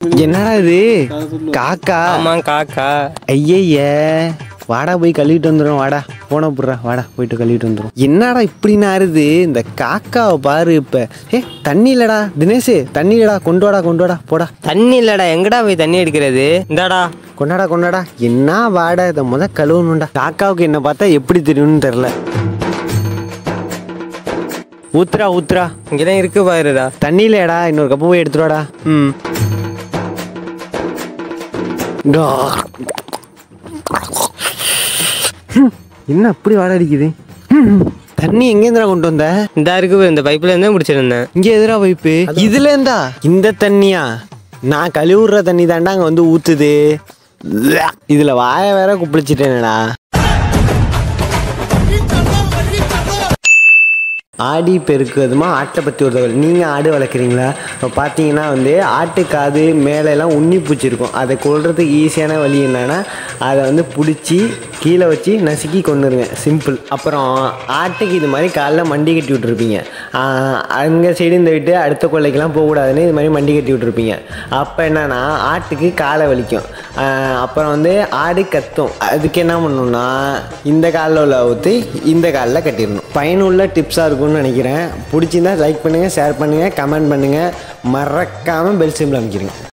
என்னடா இது காக்கா ஆமா காக்கா ஐயய்ய வாடா போய் கழுவிட்டு வந்துடும் வாடா போன புடுறா வாடா போயிட்டு கழுவிட்டு வந்துடும் என்னடா இப்படி நாருது இந்த காக்காவை பாரு இப்ப ஏ தண்ணி இல்லடா தினேஷ் தண்ணி இல்லடா கொண்டு வாடா கொண்டு வாடா போடா தண்ணி இல்லடா எங்கடா போய் தண்ணி எடுக்கிறது இந்தாடா கொண்டாடா கொண்டாடா என்ன வாடா இதை முத கழுவணும்டா காக்காவுக்கு என்ன பார்த்தா எப்படி தெரியும்னு தெரில ஊத்துறா ஊத்துறா இங்கதான் இருக்கு பாருடா தண்ணி இல்லையாடா இன்னொரு கப்பு போய் எடுத்துருவாடா ம் டா. ஹம், என்ன அப்படி வாட அடிக்குது ஹம், தண்ணி எங்கேருந்துடா கொண்டு வந்த இந்தா இருக்கு பாரு, இந்த பைப்ல இருந்தே முடிச்சிருந்தேன் இங்க எதிரா பைப்பு இதுல இருந்தா இந்த தண்ணியா நான் கழுவுற தண்ணி தாண்டா அங்க வந்து ஊத்துது இதுல வாய வேற குப்பிளிச்சிட்டேனடா ஆடி பெருக்கு அதுமா ஆட்டை பற்றி ஒரு தகவல் நீங்கள் ஆடு வளர்க்குறீங்களா இப்போ பார்த்தீங்கன்னா வந்து ஆட்டு காது மேலெல்லாம் உண்ணி பூச்சி இருக்கும் அதை கொள்றதுக்கு ஈஸியான வழி என்னன்னா அதை வந்து பிடிச்சி கீழே வச்சு நசுக்கி கொண்டுருங்க சிம்பிள் அப்புறம் ஆட்டுக்கு இது மாதிரி காலைல மண்டி கட்டி விட்ருப்பீங்க அங்கே சைடு இந்த விட்டு அடுத்த கொள்ளைக்கெல்லாம் போகக்கூடாதுன்னு இது மாதிரி மண்டி கட்டி விட்ருப்பீங்க அப்போ என்னன்னா ஆட்டுக்கு காலை வலிக்கும் ஆஹ் அப்புறம் வந்து ஆடு கத்தும் அதுக்கு என்ன பண்ணணும்னா இந்த காலில் உள்ள ஊற்றி இந்த காலில் கட்டிடணும் பயனுள்ள டிப்ஸாக இருக்கும்னு நினைக்கிறேன் பிடிச்சிருந்தா லைக் பண்ணுங்கள் ஷேர் பண்ணுங்கள் கமெண்ட் பண்ணுங்கள் மறக்காமல் பெல் சிம்பிள் அமைக்கிறீங்க